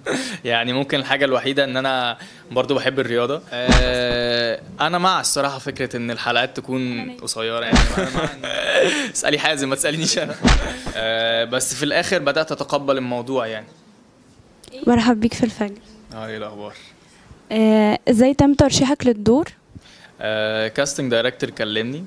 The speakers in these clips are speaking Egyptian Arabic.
يعني ممكن الحاجة الوحيدة ان انا برضو بحب الرياضة آه، انا مع الصراحة فكرة ان الحلقات تكون قصيرة يعني انا مع إن- اسألي حازم ما تسألينيش انا آه، بس في الاخر بدأت اتقبل الموضوع يعني مرحب بيك في الفجر اه ايه الاخبار آه، ازاي تم ترشيحك للدور كاستنج دايركتور كلمني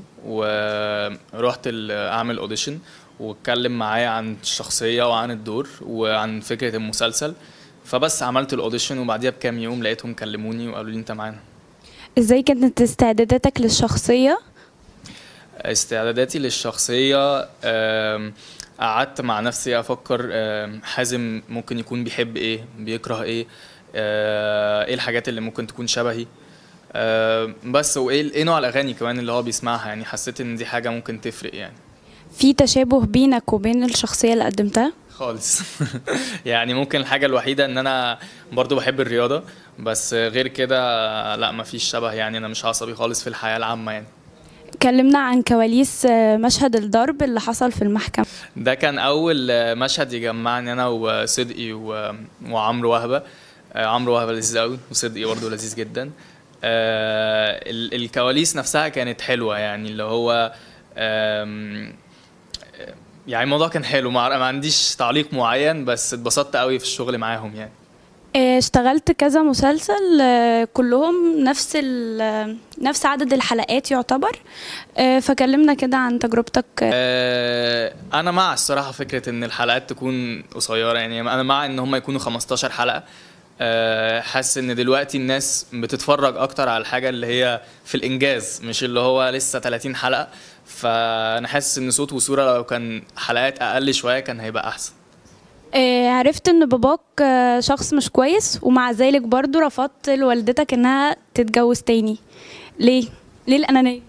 ورحت ال- اعمل اوديشن واتكلم معايا عن الشخصيه وعن الدور وعن فكره المسلسل فبس عملت الاوديشن وبعديها بكام يوم لقيتهم كلموني وقالوا لي انت معانا ازاي كانت استعداداتك للشخصية استعداداتي للشخصيه آم، قعدت مع نفسي افكر آم، حازم ممكن يكون بيحب ايه بيكره ايه آه، ايه الحاجات اللي ممكن تكون شبهي آه، بس وايه ايه نوع الاغاني كمان اللي هو بيسمعها يعني حسيت ان دي حاجه ممكن تفرق يعني في تشابه بينك وبين الشخصية اللي قدمتها خالص يعني ممكن الحاجة الوحيدة ان انا برضو بحب الرياضة بس غير كده لا مفيش شبه يعني انا مش عصبي خالص في الحياة العامة يعني كلمنا عن كواليس آه، مشهد الضرب اللي حصل في المحكمة ده كان اول مشهد يجمعني انا وصدقي و- وعمرو وهبة آه، عمرو وهبة لذيذ قوي وصدقي برضه لذيذ جدا آه، ال- الكواليس نفسها كانت حلوة يعني اللي هو آم، يعني الموضوع كان حلو ما ما عنديش تعليق معين بس اتبسطت قوي في الشغل معاهم يعني آه، اشتغلت كذا مسلسل آه، كلهم نفس ال- آه، نفس عدد الحلقات يعتبر آه، فكلمنا كده عن تجربتك آه، آه، انا مع الصراحه فكره ان الحلقات تكون قصيره يعني انا مع ان هم يكونوا 15 حلقه آه، حاسس ان دلوقتي الناس بتتفرج اكتر على الحاجه اللي هي في الانجاز مش اللي هو لسه 30 حلقه فانا حاسس ان صوت وصوره لو كان حلقات اقل شويه كان هيبقى احسن آه، عرفت ان باباك آه، شخص مش كويس ومع ذلك برضو رفضت لوالدتك انها تتجوز تاني ليه ليه الانانيه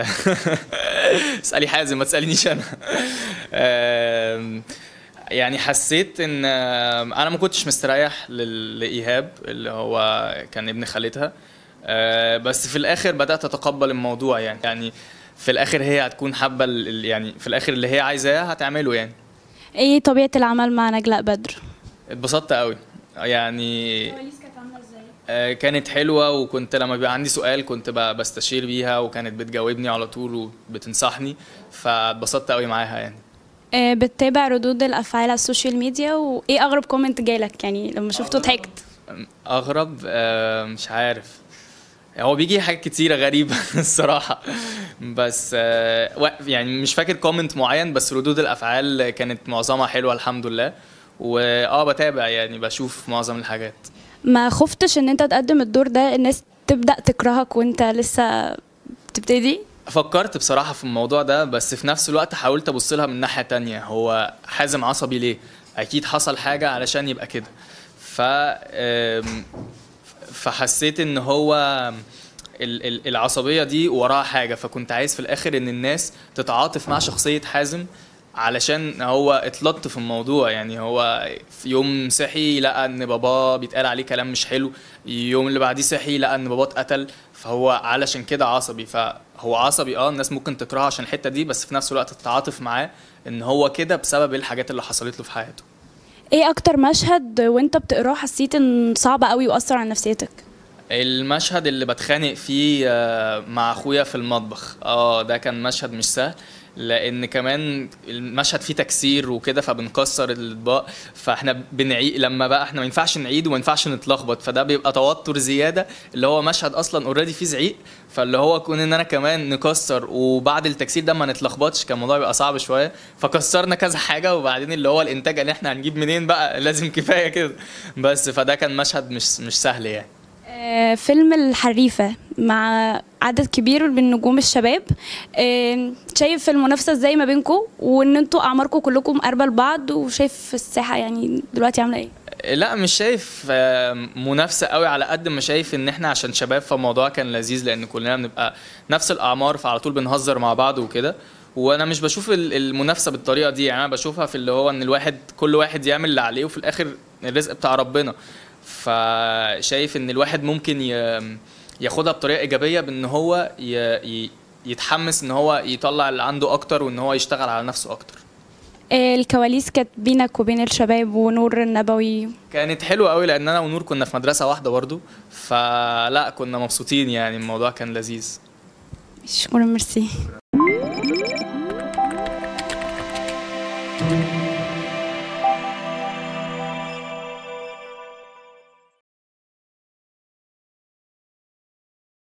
اسالي حازم ما تسالنيش انا آم، يعني حسيت ان آم، انا ما كنتش مستريح لل- لايهاب اللي هو كان ابن خالتها آه، بس في الاخر بدات اتقبل الموضوع يعني يعني في الاخر هي هتكون حابه ال- ال- يعني في الاخر اللي هي عايزاه هتعمله يعني ايه طبيعه العمل مع نجلاء بدر اتبسطت قوي يعني آه، كانت حلوة وكنت لما بيبقى عندي سؤال كنت ب- بستشير بيها وكانت بتجاوبني على طول وبتنصحني فاتبسطت قوي معاها يعني آه، بتتابع ردود الافعال على السوشيال ميديا وايه اغرب كومنت جالك يعني لما شفته ضحكت اغرب آه، مش عارف هو بيجي حاجات كتيرة غريبة الصراحة بس آه، و- يعني مش فاكر كومنت معين بس ردود الأفعال كانت معظمها حلوة الحمد لله واه بتابع يعني بشوف معظم الحاجات ما خفتش ان انت تقدم الدور ده الناس تبدا تكرهك وانت لسه بتبتدي فكرت بصراحة في الموضوع ده بس في نفس الوقت حاولت أبص لها من ناحية تانية هو حازم عصبي ليه؟ أكيد حصل حاجة علشان يبقى كده ف آم، فحسيت إن هو ال- ال- العصبية دي وراها حاجة فكنت عايز في الآخر إن الناس تتعاطف مع شخصية حازم علشان هو اتلط في الموضوع يعني هو في يوم صحي لقى ان باباه بيتقال عليه كلام مش حلو يوم اللي بعديه صحي لقى ان باباه اتقتل فهو علشان كده عصبي فهو عصبي اه الناس ممكن تكرهه عشان الحته دي بس في نفس الوقت تتعاطف معاه ان هو كده بسبب الحاجات اللي حصلت له في حياته ايه اكتر مشهد وانت بتقراه حسيت ان صعب قوي واثر على نفسيتك المشهد اللي بتخانق فيه آه، مع اخويا في المطبخ اه ده كان مشهد مش سهل لان كمان المشهد فيه تكسير وكده فبنكسر الاطباق فاحنا بنعيد لما بقى احنا ما ينفعش نعيد وما ينفعش نتلخبط فده بيبقى توتر زياده اللي هو مشهد اصلا اوريدي فيه زعيق فاللي هو كون ان انا كمان نكسر وبعد التكسير ده ما نتلخبطش كان الموضوع بيبقى صعب شويه فكسرنا كذا حاجه وبعدين اللي هو الانتاج اللي احنا هنجيب منين بقى لازم كفايه كده بس فده كان مشهد مش مش سهل يعني آه، فيلم الحريفة مع عدد كبير من نجوم الشباب آه، شايف المنافسة ازاي ما بينكم وان انتوا اعماركم كلكم قريبة لبعض وشايف الساحة يعني دلوقتي عاملة ايه لا مش شايف آه، منافسة قوي على قد ما شايف ان احنا عشان شباب فالموضوع كان لذيذ لان كلنا بنبقى نفس الاعمار فعلى طول بنهزر مع بعض وكده وانا مش بشوف ال- المنافسة بالطريقة دي يعني انا بشوفها في اللي هو ان الواحد كل واحد يعمل اللي عليه وفي الاخر الرزق بتاع ربنا فشايف ان الواحد ممكن ي- ياخدها بطريقة ايجابية بان هو ي- ي- يتحمس ان هو يطلع اللي عنده اكتر وان هو يشتغل على نفسه اكتر آه، الكواليس كانت بينك وبين الشباب ونور النبوي كانت حلوه قوي لان انا ونور كنا في مدرسه واحده برضو فلا كنا مبسوطين يعني الموضوع كان لذيذ شكرا ميرسي